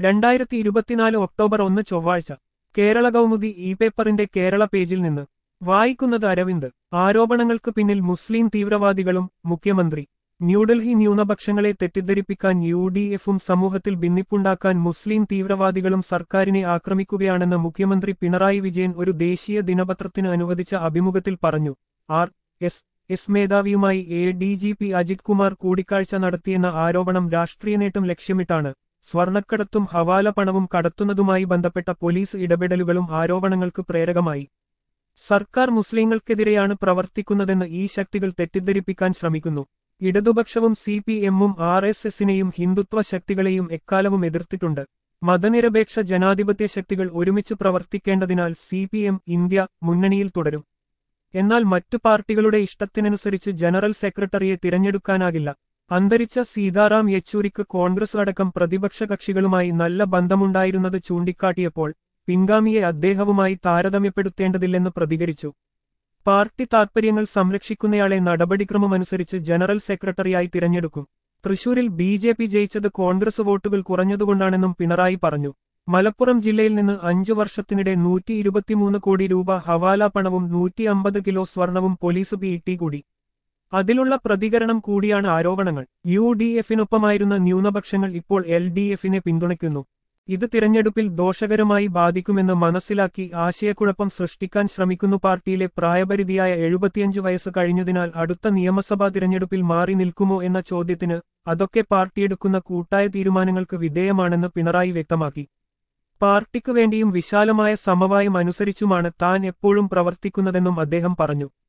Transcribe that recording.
രണ്ടായിരത്തി ഇരുപത്തിനാല് ഒക്ടോബർ ഒന്ന് ചൊവ്വാഴ്ച കേരള കൗമുദി ഇ പേപ്പറിന്റെ കേരള പേജിൽ നിന്ന് വായിക്കുന്നത് അരവിന്ദ് ആരോപണങ്ങൾക്ക് പിന്നിൽ മുസ്ലിം തീവ്രവാദികളും മുഖ്യമന്ത്രി ന്യൂഡൽഹി ന്യൂനപക്ഷങ്ങളെ തെറ്റിദ്ധരിപ്പിക്കാൻ യു ഡി എഫും സമൂഹത്തിൽ ഭിന്നിപ്പുണ്ടാക്കാൻ മുസ്ലിം തീവ്രവാദികളും സർക്കാരിനെ ആക്രമിക്കുകയാണെന്ന് മുഖ്യമന്ത്രി പിണറായി വിജയൻ ഒരു ദേശീയ ദിനപത്രത്തിന് അനുവദിച്ച അഭിമുഖത്തിൽ പറഞ്ഞു ആർ എസ് എസ് മേധാവിയുമായി A D G P Ajith Kumar കൂടിക്കാഴ്ച നടത്തിയെന്ന ആരോപണം രാഷ്ട്രീയ നേട്ടം ലക്ഷ്യമിട്ടാണ് സ്വർണക്കടത്തും ഹവാല പണവും കടത്തുന്നതുമായി ബന്ധപ്പെട്ട പോലീസ് ഇടപെടലുകളും ആരോപണങ്ങൾക്ക് പ്രേരകമായി സർക്കാർ മുസ്ലിങ്ങൾക്കെതിരെയാണ് പ്രവർത്തിക്കുന്നതെന്ന് ഈ ശക്തികൾ തെറ്റിദ്ധരിപ്പിക്കാൻ ശ്രമിക്കുന്നു ഇടതുപക്ഷവും സി പി എമ്മും ആർ എസ് എസിനെയും ഹിന്ദുത്വ ശക്തികളെയും എക്കാലവും എതിർത്തിട്ടുണ്ട് മതനിരപേക്ഷ ജനാധിപത്യ ശക്തികൾ ഒരുമിച്ച് പ്രവർത്തിക്കേണ്ടതിനാൽ സി പി എം ഇന്ത്യ മുന്നണിയിൽ തുടരും എന്നാൽ മറ്റു പാർട്ടികളുടെ ഇഷ്ടത്തിനനുസരിച്ച് ജനറൽ സെക്രട്ടറിയെ തിരഞ്ഞെടുക്കാനാകില്ല അന്തരിച്ച സീതാറാം യെച്ചൂരിക്ക് കോൺഗ്രസ് അടക്കം പ്രതിപക്ഷ കക്ഷികളുമായി നല്ല ബന്ധമുണ്ടായിരുന്നത് ചൂണ്ടിക്കാട്ടിയപ്പോൾ പിൻഗാമിയെ അദ്ദേഹവുമായി താരതമ്യപ്പെടുത്തേണ്ടതില്ലെന്ന് പ്രതികരിച്ചു പാർട്ടി താൽപര്യങ്ങൾ സംരക്ഷിക്കുന്നയാളെ നടപടിക്രമമനുസരിച്ച് ജനറൽ സെക്രട്ടറിയായി തിരഞ്ഞെടുക്കും തൃശൂരിൽ ബി ജെ പി ജയിച്ചത് കോൺഗ്രസ് വോട്ടുകൾ കുറഞ്ഞതുകൊണ്ടാണെന്നും പിണറായി പറഞ്ഞു മലപ്പുറം ജില്ലയിൽ നിന്ന് അഞ്ചു വർഷത്തിനിടെ നൂറ്റി ഇരുപത്തിമൂന്ന് കോടി രൂപ ഹവാല പണവും നൂറ്റി അമ്പത് കിലോ സ്വർണവും പോലീസ് പിഇടി കൂടി അതിലുള്ള പ്രതികരണം കൂടിയാണ് ആരോപണങ്ങൾ യു ഡി എഫിനൊപ്പമായിരുന്ന ന്യൂനപക്ഷങ്ങൾ ഇപ്പോൾ എൽ ഡി എഫിനെ പിന്തുണയ്ക്കുന്നു ഇത് തിരഞ്ഞെടുപ്പിൽ ദോഷകരമായി ബാധിക്കുമെന്ന് മനസ്സിലാക്കി ആശയക്കുഴപ്പം സൃഷ്ടിക്കാൻ ശ്രമിക്കുന്നു പാർട്ടിയിലെ പ്രായപരിധിയായ എഴുപത്തിയഞ്ച് വയസ്സ് കഴിഞ്ഞതിനാൽ അടുത്ത നിയമസഭാ തിരഞ്ഞെടുപ്പിൽ മാറി നിൽക്കുമോ എന്ന ചോദ്യത്തിന് അതൊക്കെ പാർട്ടിയെടുക്കുന്ന കൂട്ടായ തീരുമാനങ്ങൾക്ക് വിധേയമാണെന്ന് പിണറായി വ്യക്തമാക്കി പാർട്ടിക്കു വേണ്ടിയും വിശാലമായ സമവായം അനുസരിച്ചുമാണ് താൻ എപ്പോഴും പ്രവർത്തിക്കുന്നതെന്നും അദ്ദേഹം പറഞ്ഞു